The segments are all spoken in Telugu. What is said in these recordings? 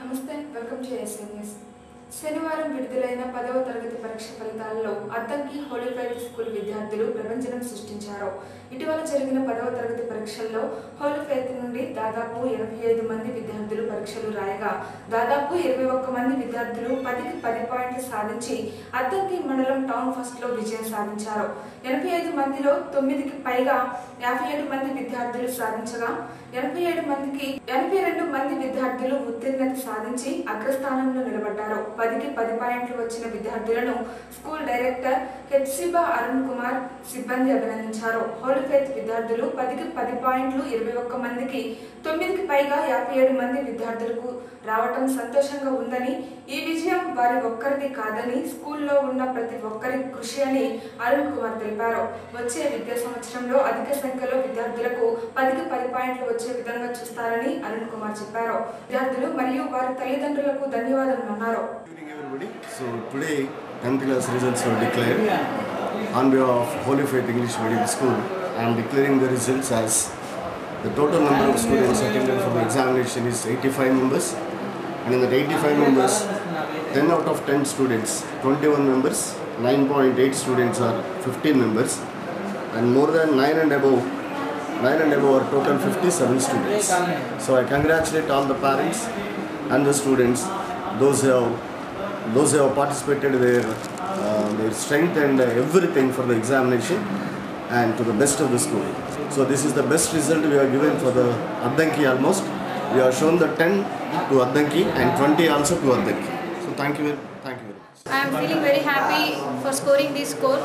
నమస్తే వెల్కమ్ టు ఎస్ఎం న్యూస్ శనివారం విడుదలైన పదవ తరగతి పరీక్ష ఫలితాలలో అద్దంకి హోలీ ఫైట్ స్కూల్ విద్యార్థులు ప్రపంచనం సృష్టించారు ఇటీవల జరిగిన పదవ తరగతి పరీక్షల్లో హోలీ ఫైత్ నుండి దాదాపు ఎనభై ఐదు మంది విద్యార్థులు పరీక్షలు రాయగా దాదాపు ఇరవై ఒక్క మంది విద్యార్థులు పదికి పది పాయింట్లు సాధించి అద్దంకి మండలం టౌన్ ఫస్ట్ లో విజయం సాధించారు ఎనభై ఐదు మందిలో తొమ్మిదికి పైగా యాభై ఏడు మంది విద్యార్థులు సాధించగా ఎనభై ఏడు మందికి ఎనభై రెండు మంది విద్యార్థులు ఉత్తీర్ణత సాధించి అగ్రస్థానంలో నిలబడ్డారు పదికి పది పాయింట్లు వచ్చిన విద్యార్థులను స్కూల్ డైరెక్టర్ హెచ్సిబా అరుణ్ కుమార్ సిబ్బంది అభినందించారు హోల్ ఫెయిత్ విద్యార్థులు పదికి పది పాయింట్లు ఇరవై ఒక్క మందికి తొమ్మిదికి పైగా యాభై ఏడు మంది విద్యార్థులకు రావటం సంతోషంగా ఉందని ఈ విజయం వారి ఒక్కరిది కాదని స్కూల్లో ఉన్న ప్రతి ఒక్కరి కృషి అని అరుణ్ కుమార్ తెలిపారు వచ్చే విద్యా సంవత్సరంలో అధిక సంఖ్యలో విద్యార్థులకు పదికి పది పాయింట్లు వచ్చే విధంగా చూస్తారని అరుణ్ కుమార్ చెప్పారు విద్యార్థులు మరియు వారి తల్లిదండ్రులకు ధన్యవాదాలు అన్నారు Good evening, everybody. So today, 10th class results were declared. On behalf of Holy Faith English Medium School, I am declaring the results as the total number of students attended for the examination is 85 members, and in that 85 members, 10 out of 10 students, 21 members, 9.8 students are 15 members, and more than 9 and above 9 and above are total 57 students. So I congratulate all the parents and the students, those who have, those who have participated their, uh, their strength and uh, everything for the examination and to the best of the school. So this is the best result we are given for the Addanki almost. We have shown the 10 to Addanki and 20 also to Addanki. So thank you, very- thank you very much. I am feeling very happy for scoring this score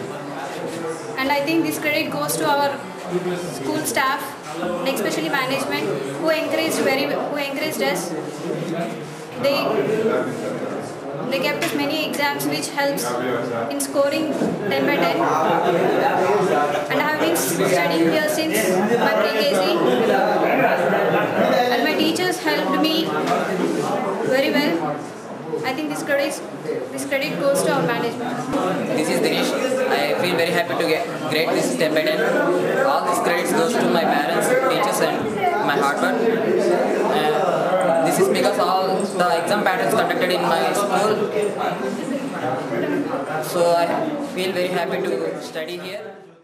and I think this credit goes to our school staff and especially management who encouraged very who encouraged us they they kept us many exams which helps in scoring 10 by 10 and I have been studying here since my pre-KG and my teachers helped me very well I think this credit this credit goes to our management. This is Dinesh. I feel very happy to get grade this 10 by 10. All these credits goes to my parents, teachers and my hard work. Uh, this is because all the exam patterns conducted in my school. So I feel very happy to study here.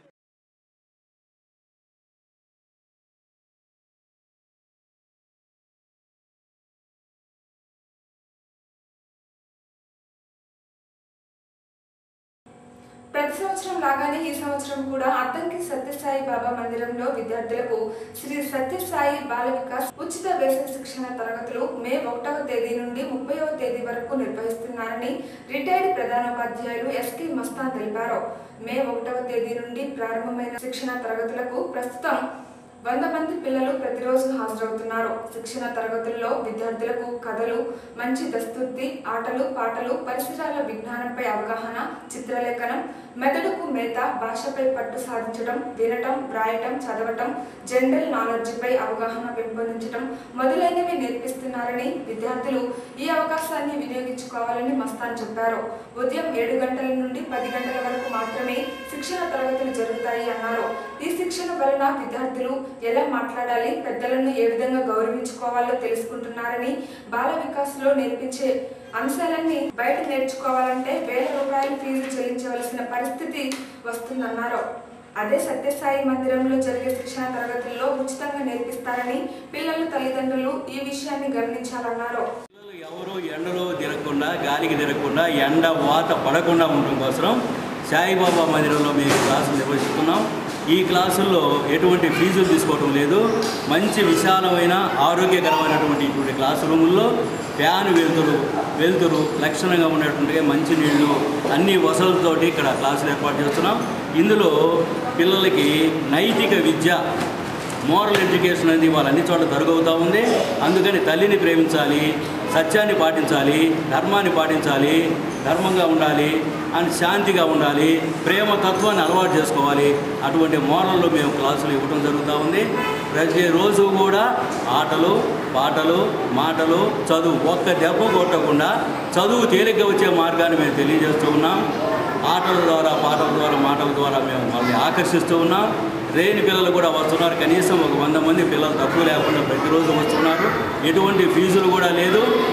ప్రతి సంవత్సరం లాగానే ఈ సంవత్సరం కూడా అద్దంకి సత్యసాయి బాబా మందిరంలో విద్యార్థులకు శ్రీ సత్యసాయి బాల వికాస్ ఉచిత వేసవి శిక్షణ తరగతులు మే ఒకటవ తేదీ నుండి ముప్పైవ తేదీ వరకు నిర్వహిస్తున్నారని రిటైర్డ్ ప్రధానోపాధ్యాయులు ఎస్కే మస్తాన్ తెలిపారు మే ఒకటవ తేదీ నుండి ప్రారంభమైన శిక్షణ తరగతులకు ప్రస్తుతం వంద మంది పిల్లలు ప్రతిరోజు హాజరవుతున్నారు శిక్షణ తరగతుల్లో విద్యార్థులకు కథలు మంచి దస్తుర్తి ఆటలు పాటలు పరిసరాల విజ్ఞానంపై అవగాహన చిత్రలేఖనం మెదడుకు మేత భాషపై పట్టు సాధించడం వినటం వ్రాయటం చదవటం జనరల్ నాలెడ్జిపై అవగాహన పెంపొందించడం మొదలైనవి నేర్పిస్తున్నారని విద్యార్థులు ఈ అవకాశాన్ని వినియోగించుకోవాలని మస్తాన్ చెప్పారు ఉదయం ఏడు గంటల నుండి పది గంటల వరకు మాత్రమే శిక్షణ తరగతులు జరుగుతాయి అన్నారు ఈ శిక్షణ వలన విద్యార్థులు ఎలా మాట్లాడాలి పెద్దలను ఏ విధంగా గౌరవించుకోవాలో తెలుసుకుంటున్నారని బాల వికాస్లో నేర్పించే అంశాలన్నీ బయట నేర్చుకోవాలంటే వేల రూపాయలు ఫీజు చెల్లించవలసిన పరిస్థితి వస్తుందన్నారు అదే సత్యసాయి మందిరంలో జరిగే శిక్షణ తరగతుల్లో ఉచితంగా నేర్పిస్తారని పిల్లల తల్లిదండ్రులు ఈ విషయాన్ని గమనించాలన్నారు పిల్లలు ఎవరు ఎండలో తిరగకుండా గాలికి తిరగకుండా ఎండ వాత పడకుండా ఉండడం కోసం సాయిబాబా మందిరంలో మేము క్లాసులు నిర్వహిస్తున్నాం ఈ క్లాసుల్లో ఎటువంటి ఫీజులు తీసుకోవడం లేదు మంచి విశాలమైన ఆరోగ్యకరమైనటువంటి ఇటువంటి క్లాస్ రూముల్లో ఫ్యాన్ వెలుతురు వెలుతురు లక్షణంగా ఉన్నటువంటి మంచి నీళ్లు అన్ని వసతులతోటి ఇక్కడ క్లాసులు ఏర్పాటు చేస్తున్నాం ఇందులో పిల్లలకి నైతిక విద్య మోరల్ ఎడ్యుకేషన్ అనేది వాళ్ళ అన్ని చోట్ల జరుగుతూ ఉంది అందుకని తల్లిని ప్రేమించాలి సత్యాన్ని పాటించాలి ధర్మాన్ని పాటించాలి ధర్మంగా ఉండాలి అండ్ శాంతిగా ఉండాలి ప్రేమ తత్వాన్ని అలవాటు చేసుకోవాలి అటువంటి మోరల్లో మేము క్లాసులు ఇవ్వడం జరుగుతూ ఉంది ప్రతిరోజు కూడా ఆటలు పాటలు మాటలు చదువు ఒక్క దెబ్బ కొట్టకుండా చదువు తేలిగ్గా వచ్చే మార్గాన్ని మేము తెలియజేస్తూ ఉన్నాం ఆటల ద్వారా పాటల ద్వారా మాటల ద్వారా మేము వాళ్ళని ఆకర్షిస్తూ ఉన్నాం లేని పిల్లలు కూడా వస్తున్నారు కనీసం ఒక వంద మంది పిల్లలు తక్కువ లేకుండా ప్రతిరోజు వస్తున్నారు ఎటువంటి ఫీజులు కూడా లేదు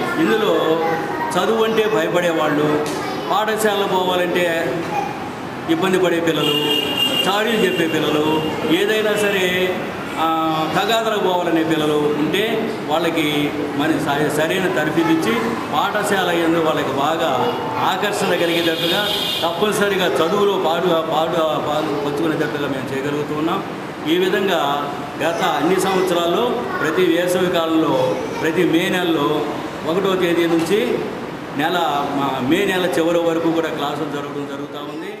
చదువు అంటే భయపడేవాళ్ళు పాఠశాలలో పోవాలంటే ఇబ్బంది పడే పిల్లలు చాడీలు చెప్పే పిల్లలు ఏదైనా సరే ఆ, తగాదలకు పోవాలనే పిల్లలు ఉంటే వాళ్ళకి మరి స- సరైన తరఫీదు ఇచ్చి పాఠశాల ఎందు వాళ్ళకి బాగా ఆకర్షణ కలిగేటట్టుగా తప్పనిసరిగా చదువులో పాడు పాడు పాలు పంచుకునేటట్టుగా మేము చేయగలుగుతూ ఉన్నాం ఈ విధంగా గత అన్ని సంవత్సరాల్లో ప్రతి వేసవి కాలంలో ప్రతి మే నెలలో ఒకటో తేదీ నుంచి నెల మా మే నెల చివరి వరకు కూడా క్లాసులు జరగడం జరుగుతూ ఉంది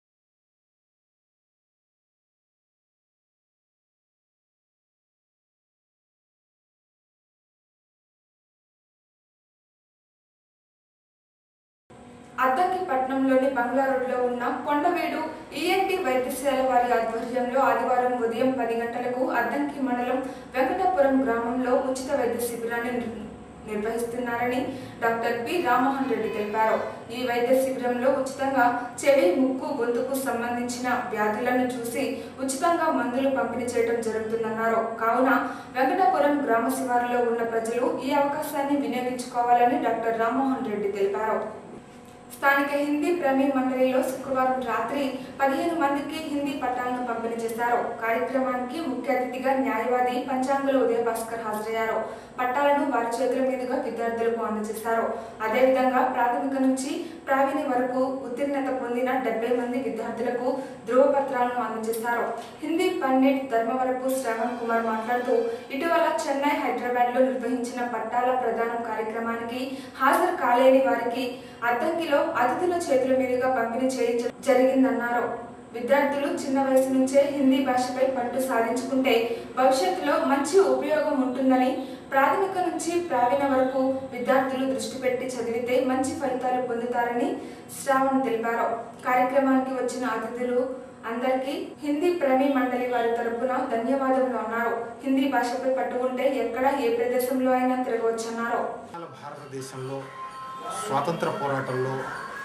అద్దంకి పట్టణంలోని బంగ్లా రోడ్లో ఉన్న కొండవేడు ఈఎన్టీ వైద్యశాల వారి ఆధ్వర్యంలో ఆదివారం ఉదయం పది గంటలకు అద్దంకి మండలం వెంకటాపురం గ్రామంలో ఉచిత వైద్య శిబిరాన్ని నిర్- నిర్వహిస్తున్నారని డాక్టర్ పి రామ్మోహన్ రెడ్డి తెలిపారు ఈ వైద్య శిబిరంలో ఉచితంగా చెవి ముక్కు గొంతుకు సంబంధించిన వ్యాధులను చూసి ఉచితంగా మందులు పంపిణీ చేయడం జరుగుతుందన్నారు కావున వెంకటాపురం గ్రామ శివారులో ఉన్న ప్రజలు ఈ అవకాశాన్ని వినియోగించుకోవాలని డాక్టర్ రామ్మోహన్ రెడ్డి తెలిపారు స్థానిక హిందీ ప్రేమీ మండలిలో శుక్రవారం రాత్రి పదిహేను మందికి హిందీ పట్టాలను పంపిణీ చేశారు కార్యక్రమానికి ముఖ్య అతిథిగా న్యాయవాది పంచాంగుల ఉదయ భాస్కర్ హాజరయ్యారు పట్టాలను వారి చేతుల మీదుగా విద్యార్థులకు అందజేశారు అదేవిధంగా ప్రాథమిక నుంచి ప్రావీణ్య వరకు ఉత్తీర్ణత పొందిన డెబ్బై మంది విద్యార్థులకు ధృవపత్రాలను అందజేశారు హిందీ పండిట్ ధర్మవరపు శ్రవణ్ కుమార్ మాట్లాడుతూ ఇటీవల చెన్నై హైదరాబాద్ లో నిర్వహించిన పట్టాల ప్రదానం కార్యక్రమానికి హాజరు కాలేని వారికి అద్దంకిలో అతిథుల చేతుల మీదుగా పంపిణీ చేయించడం జరిగిందన్నారు విద్యార్థులు చిన్న వయసు నుంచే హిందీ భాషపై పట్టు సాధించుకుంటే భవిష్యత్తులో మంచి ఉపయోగం ఉంటుందని ప్రాథమిక నుంచి ప్రావీణ్య వరకు విద్యార్థులు దృష్టి పెట్టి చదివితే మంచి ఫలితాలు పొందుతారని శ్రావణ్ తెలిపారు కార్యక్రమానికి వచ్చిన అతిథులు అందరికీ హిందీ ప్రేమీ మండలి వారి తరపున ధన్యవాదములు అన్నారు హిందీ భాషపై పట్టు ఉంటే ఎక్కడ ఏ ప్రదేశంలో అయినా తిరగవచ్చన్నారు ఇవాళ భారతదేశంలో స్వాతంత్ర పోరాటంలో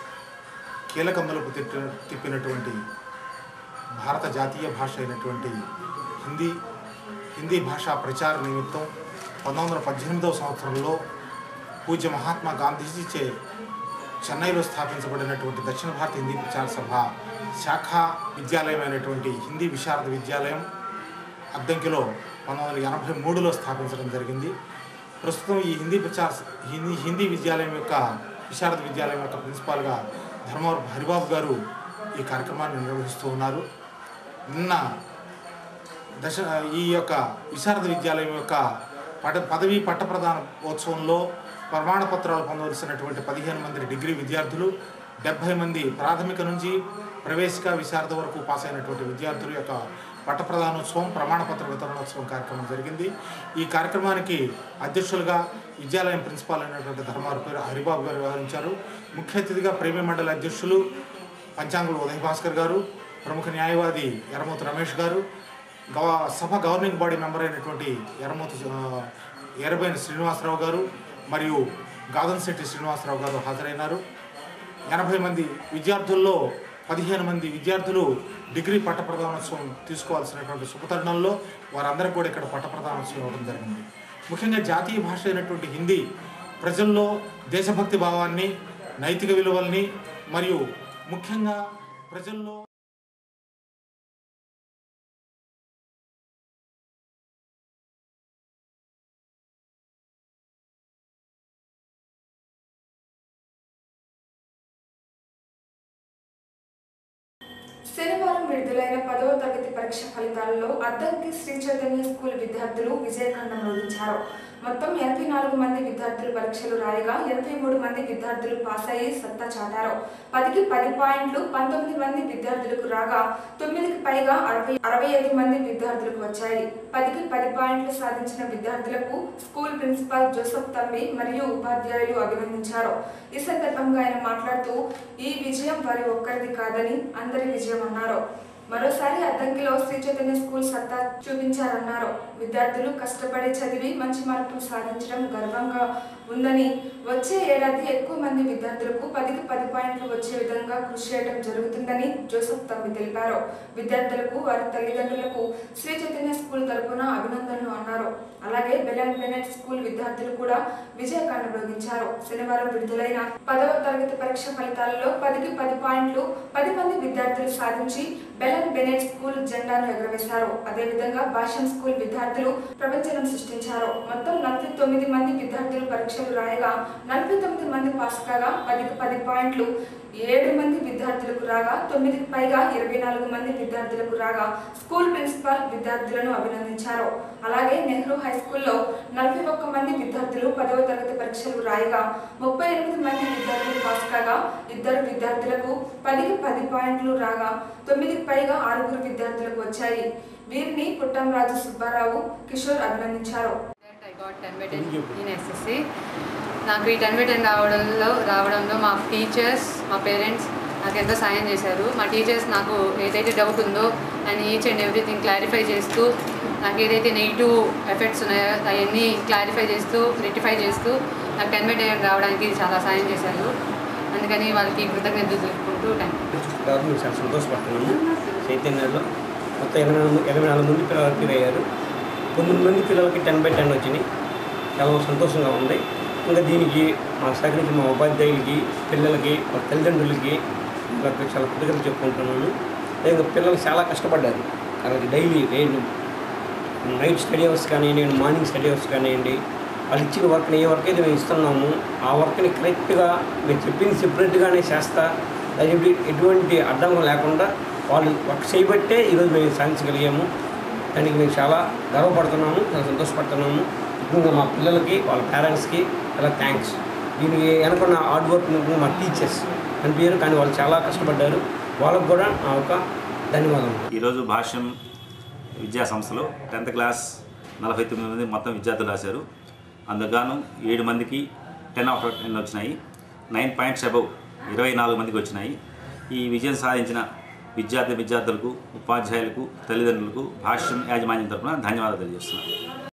కీలక మలుపు తిప్పి తిప్పినటువంటి భారత జాతీయ భాష అయినటువంటి హిందీ హిందీ భాషా ప్రచార నిమిత్తం పంతొమ్మిది వందల పద్దెనిమిదవ సంవత్సరంలో పూజ్య మహాత్మా గాంధీజీచే చెన్నైలో స్థాపించబడినటువంటి దక్షిణ భారత హిందీ ప్రచార సభ శాఖ విద్యాలయం అయినటువంటి హిందీ విశారద విద్యాలయం అద్దంకిలో పంతొమ్మిది వందల ఎనభై మూడులో స్థాపించడం జరిగింది ప్రస్తుతం ఈ హిందీ ప్రచార హిందీ హిందీ విద్యాలయం యొక్క విశారద విద్యాలయం యొక్క ప్రిన్సిపాల్గా ధర్మవరపు హరిబాబు గారు ఈ కార్యక్రమాన్ని నిర్వహిస్తూ ఉన్నారు నిన్న దశ ఈ యొక్క విశారద విద్యాలయం యొక్క పద పదవీ పట్టప్రదాన ఉత్సవంలో ప్రమాణ పత్రాలు పొందవలసినటువంటి పదిహేను మంది డిగ్రీ విద్యార్థులు డెబ్భై మంది ప్రాథమిక నుంచి ప్రవేశిక విశారద వరకు పాస్ అయినటువంటి విద్యార్థుల యొక్క పట్టప్రదానోత్సవం ప్రమాణపత్ర వితరణోత్సవం కార్యక్రమం జరిగింది ఈ కార్యక్రమానికి అధ్యక్షులుగా విద్యాలయం ప్రిన్సిపాల్ అయినటువంటి ధర్మారు పేరు హరిబాబు గారు వ్యవహరించారు ముఖ్య అతిథిగా ప్రేమి మండలి అధ్యక్షులు పంచాంగులు ఉదయ్ భాస్కర్ గారు ప్రముఖ న్యాయవాది ఎర్రమూతి రమేష్ గారు గవ సభ గవర్నింగ్ బాడీ మెంబర్ అయినటువంటి ఎర్రమూతి ఆ, ఎర్రబైన శ్రీనివాసరావు గారు మరియు గాదన్శెట్టి శ్రీనివాసరావు గారు హాజరైనారు ఎనభై మంది విద్యార్థుల్లో పదిహేను మంది విద్యార్థులు డిగ్రీ పట్టప్రదానోత్సవం తీసుకోవాల్సినటువంటి శుభతరుణంలో వారందరికీ కూడా ఇక్కడ పట్టప్రదానోత్సవం ఇవ్వడం జరిగింది ముఖ్యంగా జాతీయ భాష అయినటువంటి హిందీ ప్రజల్లో దేశభక్తి భావాన్ని నైతిక విలువల్ని మరియు ముఖ్యంగా ప్రజల్లో శనివారం విడుదలైన పదవ తరగతి పరీక్ష ఫలితాలలో అద్దంకి శ్రీ చైతన్య స్కూల్ విద్యార్థులు విజయఖండం రోధించారు మొత్తం ఎనభై నాలుగు మంది విద్యార్థులు పరీక్షలు రాయగా ఎనభై మూడు మంది విద్యార్థులు పాస్ అయ్యి సత్తా చాటారు పదికి పది పాయింట్లు పంతొమ్మిది మంది విద్యార్థులకు రాగా తొమ్మిదికి పైగా అరవై అరవై ఐదు మంది విద్యార్థులకు వచ్చాయి పదికి పది పాయింట్లు సాధించిన విద్యార్థులకు స్కూల్ ప్రిన్సిపాల్ జోసఫ్ తంబి మరియు ఉపాధ్యాయులు అభినందించారు ఈ సందర్భంగా ఆయన మాట్లాడుతూ ఈ విజయం వారి ఒక్కరిది కాదని అందరి విజయం అన్నారు మరోసారి అద్దంకిలో శ్రీ చైతన్య స్కూల్ సత్తా చూపించారన్నారు విద్యార్థులు కష్టపడి చదివి మంచి మార్కులు సాధించడం గర్వంగా ఉందని వచ్చే ఏడాది ఎక్కువ మంది విద్యార్థులకు పదికి పది పాయింట్లు వచ్చే విధంగా కృషి చేయడం జరుగుతుందని జోసెఫ్ తమ్మి తెలిపారు విద్యార్థులకు వారి తల్లిదండ్రులకు శ్రీ చైతన్య స్కూల్ తరపున అభినందనలు అన్నారు అలాగే బెలన్ బెనెట్ స్కూల్ విద్యార్థులు కూడా విజయకాండ భోగించారు శనివారం విడుదలైన పదవ తరగతి పరీక్ష ఫలితాలలో పదికి పది పాయింట్లు పది మంది విద్యార్థులు సాధించి బెలన్ బెనెట్ స్కూల్ జెండాను ఎగురవేశారు అదేవిధంగా భాషం స్కూల్ విద్యార్థులు ప్రపంచం సృష్టించారు మొత్తం నలభై తొమ్మిది మంది విద్యార్థులు పరీక్షలు రాయగా నలభై తొమ్మిది మంది పాస్ కాగా పదికి పది పాయింట్లు ఏడు మంది విద్యార్థులకు రాగా తొమ్మిదికి పైగా ఇరవై నాలుగు మంది విద్యార్థులకు రాగా స్కూల్ ప్రిన్సిపాల్ విద్యార్థులను అభినందించారు అలాగే నెహ్రూ హై స్కూల్లో నలభై ఒక్క మంది విద్యార్థులు పదవ తరగతి పరీక్షలు రాయగా ముప్పై ఎనిమిది మంది విద్యార్థులు పాస్ కాగా ఇద్దరు విద్యార్థులకు పదికి పది పాయింట్లు రాగా తొమ్మిదికి పైగా ఆరుగురు విద్యార్థులకు వచ్చాయి వీరిని పుట్టంరాజు సుబ్బారావు కిషోర్ అభినందించారు I got 10 by 10 in SSC. నాకు ఈ టెన్ బై టెన్ రావడంలో రావడంలో మా టీచర్స్ మా పేరెంట్స్ నాకు ఎంతో సాయం చేశారు మా టీచర్స్ నాకు ఏదైతే డౌట్ ఉందో and each and everything clarify చేస్తూ నాకు ఏదైతే నెగిటివ్ ఎఫెక్ట్స్ ఉన్నాయో అవన్నీ క్లారిఫై చేస్తూ రెక్టిఫై చేస్తూ నాకు టెన్ బై టెన్ రావడానికి చాలా సాయం చేశారు అందుకని వాళ్ళకి కృతజ్ఞతలు తెలుపుకుంటూ థ్యాంక్ కాబట్టి మేము చాలా సంతోషపడుతున్నాము చైతన్యంలో మొత్తం ఎనభై నాలుగు ఎనభై నాలుగు మంది పిల్లలు అప్పీర్ అయ్యారు తొమ్మిది మంది పిల్లలకి టెన్ బై టెన్ వచ్చినాయి చాలా సంతోషంగా ఉంది ఇంకా దీనికి మా సహకరించి మా ఉపాధ్యాయులకి పిల్లలకి మా తల్లిదండ్రులకి వాళ్ళకి చాలా కృతజ్ఞత చెప్పుకుంటున్నాను ఇంకా పిల్లలు చాలా కష్టపడ్డారు వాళ్ళకి డైలీ నేను నైట్ స్టడీ అవర్స్ కానివ్వండి మార్నింగ్ స్టడీ అవర్స్ కానివ్వండి వాళ్ళు ఇచ్చిన వర్క్ని ఏ వర్క్ అయితే మేము ఇస్తున్నాము ఆ వర్క్ని కరెక్ట్గా మీరు చెప్పింది సెపరేట్గానే చేస్తా అది ఎటువంటి అడ్డంకం లేకుండా వాళ్ళు వర్క్ చేయబట్టే ఈరోజు మేము సాధించగలిగాము దానికి మేము చాలా గర్వపడుతున్నాము చాలా సంతోషపడుతున్నాము ముఖ్యంగా మా పిల్లలకి వాళ్ళ పేరెంట్స్కి చాలా థ్యాంక్స్ దీనికి వెనుకున్న హార్డ్ వర్క్ ముఖ్యంగా మా టీచర్స్ అనిపించారు కానీ వాళ్ళు చాలా కష్టపడ్డారు వాళ్ళకు కూడా నా యొక్క ధన్యవాదాలు ఈరోజు భాష్యం విద్యా సంస్థలో టెన్త్ క్లాస్ నలభై తొమ్మిది మంది మొత్తం విద్యార్థులు రాశారు అందుగాను ఏడు మందికి టెన్ ఆఫ్ టెన్ వచ్చినాయి నైన్ పాయింట్స్ అబవ్ ఇరవై నాలుగు మందికి వచ్చినాయి ఈ విజయం సాధించిన విద్యార్థి విద్యార్థులకు ఉపాధ్యాయులకు తల్లిదండ్రులకు భాష్యం యాజమాన్యం తరపున ధన్యవాదాలు తెలియజేస్తున్నాను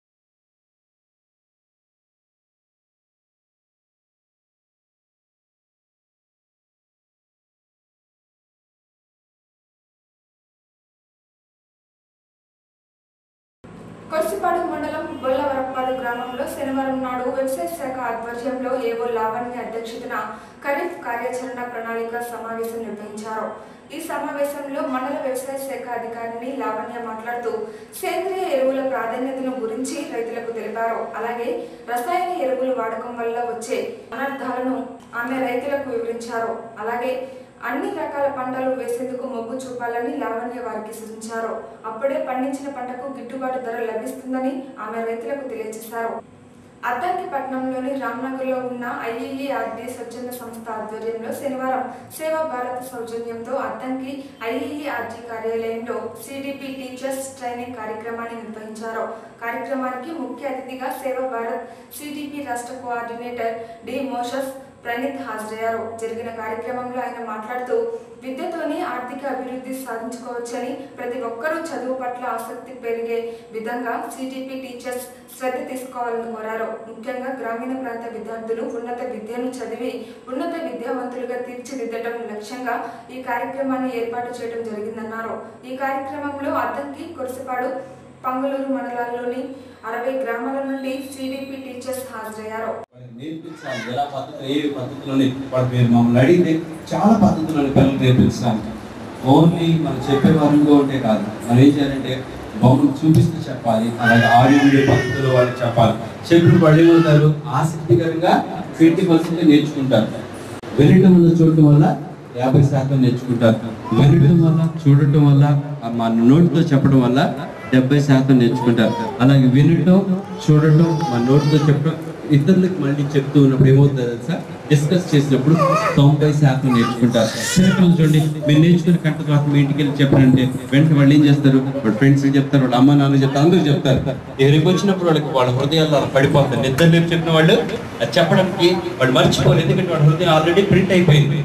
కొర్సిపాడు మండలం బొల్లవరప్పాడు గ్రామంలో శనివారం నాడు వ్యవసాయ శాఖ ఆధ్వర్యంలో ఏవో లావణ్య అధ్యక్షతన ఖరీఫ్ కార్యాచరణ ప్రణాళిక సమావేశం నిర్వహించారు ఈ సమావేశంలో మండల వ్యవసాయ శాఖ అధికారిని లావణ్య మాట్లాడుతూ సేంద్రియ ఎరువుల ప్రాధాన్యతను గురించి రైతులకు తెలిపారు అలాగే రసాయన ఎరువుల వాడకం వల్ల వచ్చే అనర్థాలను ఆమె రైతులకు వివరించారు అలాగే అన్ని రకాల పంటలు వేసేందుకు మొగ్గు చూపాలని లావణ్య వారికి సూచించారు అప్పుడే పండించిన పంటకు గిట్టుబాటు ధర లభిస్తుందని ఆమె రైతులకు తెలియజేశారు అద్దంకి పట్టణంలోని రామ్నగర్లో ఉన్న ఐఈఈఆర్డీ స్వచ్ఛంద సంస్థ ఆధ్వర్యంలో శనివారం సేవా భారత్ సౌజన్యంతో అద్దంకి ఐఈఈఆర్డీ కార్యాలయంలో సిడిపి టీచర్స్ ట్రైనింగ్ కార్యక్రమాన్ని నిర్వహించారు కార్యక్రమానికి ముఖ్య అతిథిగా సేవా భారత్ సిడిపి రాష్ట్ర కోఆర్డినేటర్ డి మోషస్ ప్రణీత్ హాజరయ్యారు జరిగిన కార్యక్రమంలో ఆయన మాట్లాడుతూ విద్యతోనే ఆర్థిక అభివృద్ధి సాధించుకోవచ్చని ప్రతి ఒక్కరూ చదువు పట్ల ఆసక్తి పెరిగే విధంగా సిటిపి టీచర్స్ శ్రద్ధ తీసుకోవాలని కోరారు ముఖ్యంగా గ్రామీణ ప్రాంత విద్యార్థులు ఉన్నత విద్యను చదివి ఉన్నత విద్యావంతులుగా తీర్చిదిద్దడం లక్ష్యంగా ఈ కార్యక్రమాన్ని ఏర్పాటు చేయడం జరిగిందన్నారు ఈ కార్యక్రమంలో అద్దంకి కొరసపాడు పంగలూరు మండలాల్లోని అరవై గ్రామాల నుండి సిడిపి టీచర్స్ హాజరయ్యారు నేర్పించాలి ఎలా పద్ధతులు ఏ పద్ధతిలోని వాడు మీరు మమ్మల్ని అడిగితే చాలా పద్ధతులను పిల్లలు నేర్పించడానికి ఓన్లీ మనం చెప్పేవారుగా ఉంటే కాదు మనం ఏం చేయాలంటే బొమ్మలు చూపిస్తూ చెప్పాలి అలాగే ఆడియో వీడియో పద్ధతిలో వాళ్ళకి చెప్పాలి చెప్పిన వాళ్ళు ఏమవుతారు ఆసక్తికరంగా ట్వంటీ పర్సెంట్ నేర్చుకుంటారు వినటం వల్ల చూడటం వల్ల యాభై శాతం నేర్చుకుంటారు వినటం వల్ల చూడటం వల్ల మా నోటితో చెప్పడం వల్ల డెబ్బై శాతం నేర్చుకుంటారు అలాగే వినటం చూడటం మా నోటితో చెప్పడం ఇతరులకు మళ్ళీ చెప్తూ ఉన్నప్పుడు ఏమవుతుంది తెలుసా డిస్కస్ చేసినప్పుడు తొంభై శాతం నేర్చుకుంటారు చిన్నపిల్లలు చూడండి మీరు నేర్చుకున్న కంట తర్వాత మీ ఇంటికి వెళ్ళి చెప్పారంటే వెంటనే వాళ్ళు ఏం చేస్తారు వాళ్ళ ఫ్రెండ్స్ చెప్తారు వాళ్ళ అమ్మ నాన్న చెప్తారు అందరూ చెప్తారు రేపు వచ్చినప్పుడు వాళ్ళకి వాళ్ళ హృదయాలు అలా పడిపోతారు నిద్ర లేపు చెప్పిన వాళ్ళు అది చెప్పడానికి వాళ్ళు మర్చిపోలేదు ఎందుకంటే వాళ్ళ హృదయం ఆల్రెడీ ప్రింట్ అయిపోయింది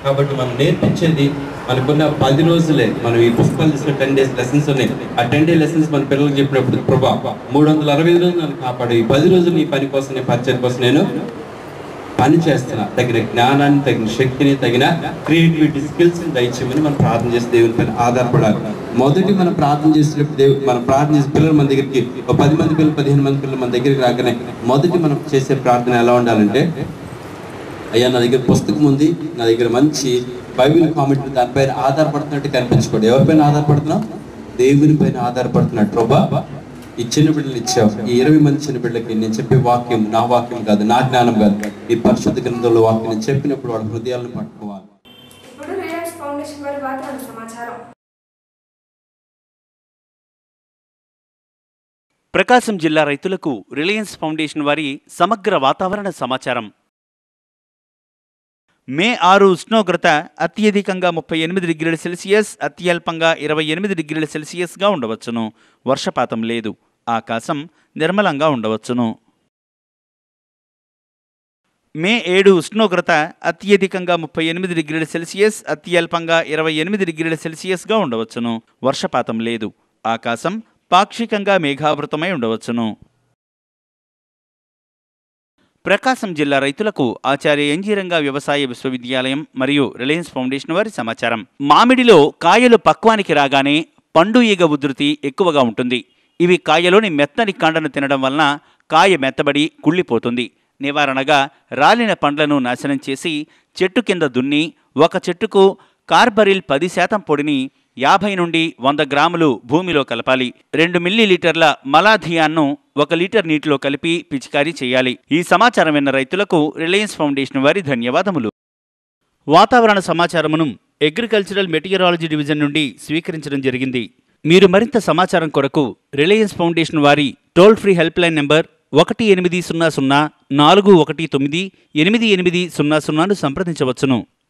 కాబట్టి మనం నేర్పించేది మనకున్న పది రోజులే మనం ఈ పుస్తకాలు తీసుకున్న టెన్ డేస్ లెసన్స్ ఉన్నాయి ఆ టెన్ డే లెసన్స్ మన పిల్లలకు చెప్పినప్పుడు ప్రభా మూడు వందల అరవై ఐదు రోజులు నన్ను కాపాడు ఈ పది రోజులు నీ పని కోసం నీ పరిచయం కోసం నేను పని చేస్తున్నా తగిన జ్ఞానాన్ని తగిన శక్తిని తగిన క్రియేటివిటీ స్కిల్స్ దయచేయమని మనం ప్రార్థన చేసి దేవుని పైన ఆధారపడాలి మొదటి మనం ప్రార్థన చేసేటప్పుడు దేవు మనం ప్రార్థన చేసే పిల్లలు మన దగ్గరికి ఒక పది మంది పిల్లలు పదిహేను మంది పిల్లలు మన దగ్గరికి రాగానే మొదటి మనం చేసే ప్రార్థన ఎలా ఉండాలంటే అయ్యా నా దగ్గర పుస్తకం ఉంది నా దగ్గర మంచి బైబిల్ కామెంట్ దానిపైన ఆధారపడుతున్నట్టు కనిపించుకోండి ఎవరిపైన ఆధారపడుతున్నాం దేవుని పైన ఆధారపడుతున్నట్టు ప్రభా ఈ చిన్న బిడ్డలు ఇచ్చావు ఈ ఇరవై మంది చిన్న బిడ్డలకి నేను చెప్పే వాక్యం నా వాక్యం కాదు నా జ్ఞానం కాదు ఈ పరిశుద్ధ గ్రంథంలో వాక్యం నేను చెప్పినప్పుడు వాళ్ళ హృదయాలను పట్టుకోవాలి ఇప్పుడు రిలయన్స్ ఫౌండేషన్ వారి వాతావరణ సమాచారం ప్రకాశం జిల్లా రైతులకు రిలయన్స్ ఫౌండేషన్ వారి సమగ్ర వాతావరణ సమాచారం మే ఆరు ఉష్ణోగ్రత అత్యధికంగా ముప్పై ఎనిమిది డిగ్రీల సెల్సియస్ అత్యల్పంగా ఇరవై ఎనిమిది డిగ్రీల సెల్సియస్గా ఉండవచ్చును వర్షపాతం లేదు ఆకాశం నిర్మలంగా ఉండవచ్చును మే ఏడు ఉష్ణోగ్రత అత్యధికంగా ముప్పై ఎనిమిది డిగ్రీల సెల్సియస్ అత్యల్పంగా ఇరవై ఎనిమిది డిగ్రీల సెల్సియస్గా ఉండవచ్చును వర్షపాతం లేదు ఆకాశం పాక్షికంగా మేఘావృతమై ఉండవచ్చును ప్రకాశం జిల్లా రైతులకు ఆచార్య ఎంజీరంగా వ్యవసాయ విశ్వవిద్యాలయం మరియు రిలయన్స్ ఫౌండేషన్ వారి సమాచారం మామిడిలో కాయలు పక్వానికి రాగానే పండు ఈగ ఉధృతి ఎక్కువగా ఉంటుంది ఇవి కాయలోని మెత్తని కాండను తినడం వలన కాయ మెత్తబడి కుళ్ళిపోతుంది నివారణగా రాలిన పండ్లను నాశనం చేసి చెట్టు కింద దున్ని ఒక చెట్టుకు కార్బరిల్ పది శాతం పొడిని యాభై నుండి వంద గ్రాములు భూమిలో కలపాలి రెండు మిల్లీ లీటర్ల మలాథియాన్ను ఒక లీటర్ నీటిలో కలిపి పిచికారీ చేయాలి ఈ సమాచారం విన్న రైతులకు రిలయన్స్ ఫౌండేషన్ వారి ధన్యవాదములు వాతావరణ సమాచారమును అగ్రికల్చరల్ మెటీరియలాజీ డివిజన్ నుండి స్వీకరించడం జరిగింది మీరు మరింత సమాచారం కొరకు రిలయన్స్ ఫౌండేషన్ వారి toll free help line number ఒకటి ఎనిమిది సున్నా సున్నా నాలుగు ఒకటి తొమ్మిది ఎనిమిది ఎనిమిది సున్నా సున్నాను సంప్రదించవచ్చును